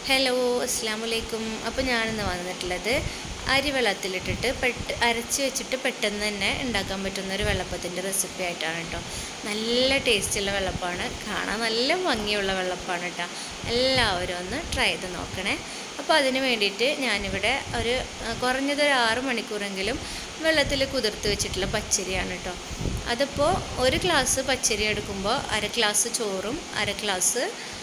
hello അസ്സാം വലൈക്കും അപ്പോൾ ഞാനിന്ന് വന്നിട്ടുള്ളത് അരി വെള്ളത്തിലിട്ടിട്ട് പെട്ട് അരച്ച് വെച്ചിട്ട് പെട്ടെന്ന് തന്നെ ഉണ്ടാക്കാൻ പറ്റുന്ന ഒരു വെള്ളപ്പത്തിൻ്റെ റെസിപ്പി ആയിട്ടാണ് കേട്ടോ നല്ല ടേസ്റ്റുള്ള വെള്ളപ്പാണ് കാണാൻ നല്ല ഭംഗിയുള്ള വെള്ളപ്പാണ് കേട്ടോ എല്ലാവരും ഒന്ന് ട്രൈ ചെയ്ത് നോക്കണേ അപ്പോൾ അതിന് വേണ്ടിയിട്ട് ഞാനിവിടെ ഒരു ആ, കുറഞ്ഞത് ഒരു ആറ് മണിക്കൂറെങ്കിലും വെള്ളത്തിൽ കുതിർത്ത് വെച്ചിട്ടുള്ള പച്ചരിയാണ് കേട്ടോ അതിപ്പോൾ ഒരു ഗ്ലാസ് പച്ചരി എടുക്കുമ്പോൾ അര ഗ്ലാസ് ചോറും അര ഗ്ലാസ്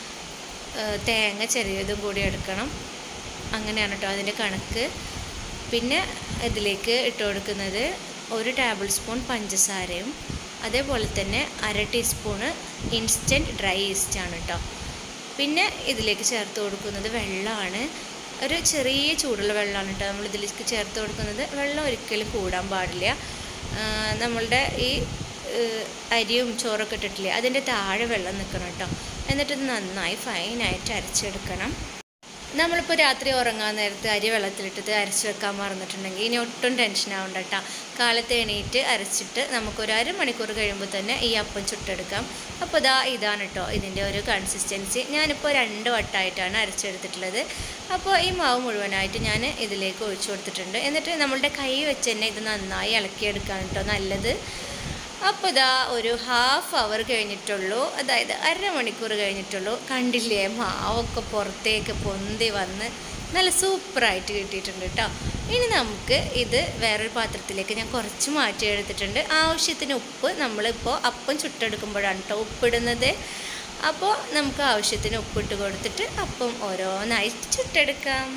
ഏഹ് തേങ്ങ ചെറിയതും കൂടി എടുക്കണം അങ്ങനെയാണ് കേട്ടോ അതിൻ്റെ കണക്ക് പിന്നെ ഇതിലേക്ക് ഇട്ട് കൊടുക്കുന്നത് ഒരു ടേബിൾ സ്പൂൺ പഞ്ചസാരയും അതേപോലെ തന്നെ അര ടീസ്പൂണ് ഇൻസ്റ്റൻറ്റ് ഡ്രൈ ഈസ്റ്റാണ് കേട്ടോ പിന്നെ ഇതിലേക്ക് ചേർത്ത് കൊടുക്കുന്നത് വെള്ളമാണ് ഒരു ചെറിയ ചൂടുള്ള വെള്ളമാണ് കേട്ടോ നമ്മൾ ഇതിലേക്ക് ചേർത്ത് കൊടുക്കുന്നത് വെള്ളം ഒരിക്കലും കൂടാൻ പാടില്ല ആഹ് നമ്മളുടെ ഈ ഏഹ് അരിയും ചോറൊക്കെ ഇട്ടിട്ടില്ലേ അതിൻ്റെ താഴെ വെള്ളം നിൽക്കണം കേട്ടോ എന്നിട്ട് ഇത് നന്നായി ഫൈനായിട്ട് അരച്ചെടുക്കണം നമ്മളിപ്പോൾ രാത്രി ഉറങ്ങാൻ നേരത്ത് അരി വെള്ളത്തിലിട്ടിട്ട് അരച്ച് വെക്കാൻ മറന്നിട്ടുണ്ടെങ്കിൽ ഇനി ഒട്ടും ടെൻഷൻ ആവണ്ട കേട്ടോ കാലത്ത് എണീറ്റ് അരച്ചിട്ട് നമുക്കൊരു അരമണിക്കൂർ കഴിയുമ്പോൾ തന്നെ ഈ അപ്പം ചുട്ടെടുക്കാം അപ്പോൾ ഇതാ ഇതാണ് കേട്ടോ ഇതിൻ്റെ ഒരു കൺസിസ്റ്റൻസി ഞാനിപ്പോൾ രണ്ട് വട്ടമായിട്ടാണ് അരച്ചെടുത്തിട്ടുള്ളത് അപ്പോൾ ഈ മാവ് മുഴുവനായിട്ട് ഞാൻ ഇതിലേക്ക് ഒഴിച്ചു കൊടുത്തിട്ടുണ്ട് എന്നിട്ട് നമ്മളുടെ കൈ വെച്ച് തന്നെ ഇത് നന്നായി ഇളക്കിയെടുക്കാൻ കേട്ടോ നല്ലത് അപ്പോൾ ഇതാ ഒരു ഹാഫ് അവർ കഴിഞ്ഞിട്ടുള്ളൂ അതായത് അരമണിക്കൂർ കഴിഞ്ഞിട്ടുള്ളൂ കണ്ടില്ലേ മാവൊക്കെ പുറത്തേക്ക് പൊന്തി വന്ന് നല്ല സൂപ്പറായിട്ട് കിട്ടിയിട്ടുണ്ട് കേട്ടോ ഇനി നമുക്ക് ഇത് വേറൊരു പാത്രത്തിലേക്ക് ഞാൻ കുറച്ച് മാറ്റി എടുത്തിട്ടുണ്ട് ആവശ്യത്തിന് ഉപ്പ് നമ്മളിപ്പോൾ അപ്പം ചുട്ടെടുക്കുമ്പോഴാണ് കേട്ടോ ഉപ്പിടുന്നത് അപ്പോൾ നമുക്ക് ആവശ്യത്തിന് ഉപ്പിട്ട് കൊടുത്തിട്ട് അപ്പം ഓരോന്നായി ചുട്ടെടുക്കാം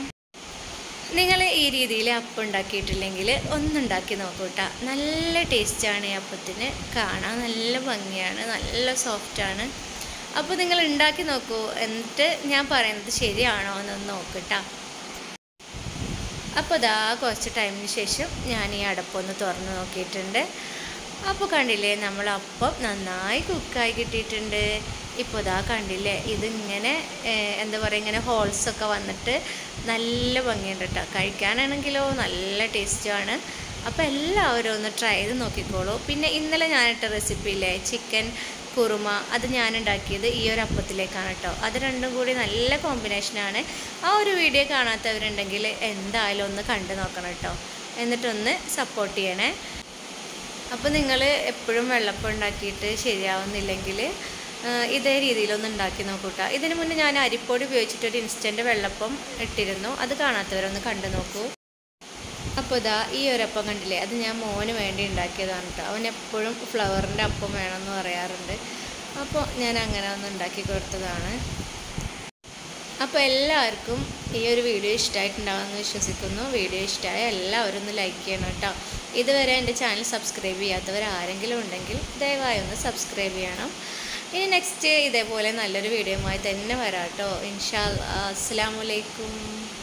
നിങ്ങൾ ഈ രീതിയിൽ അപ്പം ഉണ്ടാക്കിയിട്ടില്ലെങ്കിൽ ഒന്നുണ്ടാക്കി നോക്കൂ കേട്ടോ നല്ല ടേസ്റ്റാണ് ഈ അപ്പത്തിന് കാണാൻ നല്ല ഭംഗിയാണ് നല്ല സോഫ്റ്റാണ് അപ്പോൾ നിങ്ങൾ ഉണ്ടാക്കി നോക്കൂ എന്നിട്ട് ഞാൻ പറയുന്നത് ശരിയാണോ എന്നൊന്ന് നോക്കട്ടോ അപ്പോൾ ഇതാ കുറച്ച് ടൈമിന് ശേഷം ഞാൻ ഈ അടപ്പൊന്ന് തുറന്ന് നോക്കിയിട്ടുണ്ട് അപ്പോൾ കണ്ടില്ലേ നമ്മൾ അപ്പം നന്നായി കുക്കായി കിട്ടിയിട്ടുണ്ട് ഇപ്പോൾ ഇതാ കണ്ടില്ലേ ഇതിങ്ങനെ ഏഹ്, എന്താ പറയുക ഇങ്ങനെ ഹോൾസൊക്കെ വന്നിട്ട് നല്ല ഭംഗിയുണ്ട് കേട്ടോ കഴിക്കാനാണെങ്കിലോ നല്ല ടേസ്റ്റുമാണ് അപ്പോൾ എല്ലാവരും ഒന്ന് ട്രൈ ചെയ്ത് നോക്കിക്കോളൂ പിന്നെ ഇന്നലെ ഞാനിട്ട റെസിപ്പിയില്ലേ ചിക്കൻ കുറുമ അത് ഞാൻ ഉണ്ടാക്കിയത് ഈ ഒരു അപ്പത്തിലേക്കാണ് കേട്ടോ അത് രണ്ടും കൂടി നല്ല കോമ്പിനേഷനാണ് ആ ഒരു വീഡിയോ കാണാത്തവരുണ്ടെങ്കിൽ എന്തായാലും ഒന്ന് കണ്ടു നോക്കണം കേട്ടോ എന്നിട്ടൊന്ന് സപ്പോർട്ട് ചെയ്യണേ അപ്പോൾ നിങ്ങൾ എപ്പോഴും വെള്ളപ്പം ഉണ്ടാക്കിയിട്ട് ശരിയാവുന്നില്ലെങ്കിൽ ഇതേ രീതിയിലൊന്ന് ഉണ്ടാക്കി നോക്കൂട്ടോ ഇതിന് മുന്നേ ഞാൻ അരിപ്പൊടി ഉപയോഗിച്ചിട്ടൊരു ഇൻസ്റ്റൻറ്റ് വെള്ളപ്പം ഇട്ടിരുന്നു അത് കാണാത്തവരൊന്ന് കണ്ടു നോക്കൂ അപ്പോൾ ഇതാ ഈ ഒരു അപ്പം കണ്ടില്ലേ അത് ഞാൻ മോന് വേണ്ടി ഉണ്ടാക്കിയതാണ് കേട്ടോ അവൻ എപ്പോഴും ഫ്ലവറിൻ്റെ അപ്പം വേണമെന്ന് പറയാറുണ്ട് അപ്പോൾ ഞാൻ അങ്ങനെ ഒന്ന് ഉണ്ടാക്കി കൊടുത്തതാണ് അപ്പോൾ എല്ലാവർക്കും ഈ ഒരു വീഡിയോ ഇഷ്ടമായിട്ടുണ്ടാവുമെന്ന് വിശ്വസിക്കുന്നു വീഡിയോ ഇഷ്ടമായ എല്ലാവരും ഒന്ന് ലൈക്ക് ചെയ്യണം കേട്ടോ ഇതുവരെ എൻ്റെ ചാനൽ സബ്സ്ക്രൈബ് ചെയ്യാത്തവർ ആരെങ്കിലും ഉണ്ടെങ്കിൽ ദയവായി ഒന്ന് സബ്സ്ക്രൈബ് ചെയ്യണം ഇനി നെക്സ്റ്റ് ഇതേപോലെ നല്ലൊരു വീഡിയോയുമായി തന്നെ വരാം കേട്ടോ ഇൻഷാ അസ്സാം വലൈക്കും